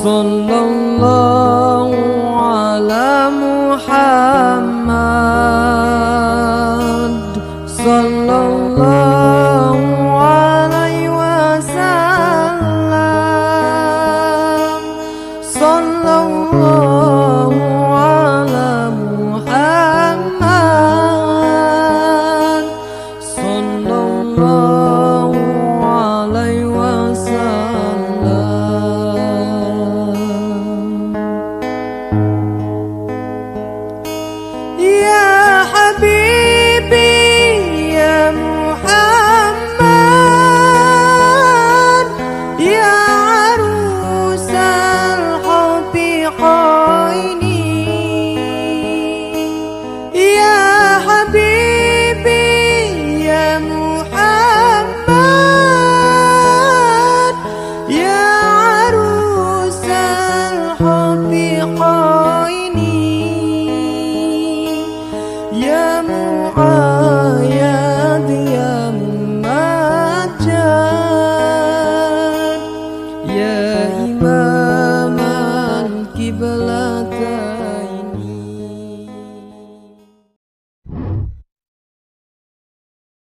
صلى الله على محمد صلى الله عليه وسلم صلى الله على محمد صلى الله عليه وسلم يا حبيبي يا محمد يا عروس الحب عيني يا حبيبي يا محمد يا عروس الحب عيني يا معاذ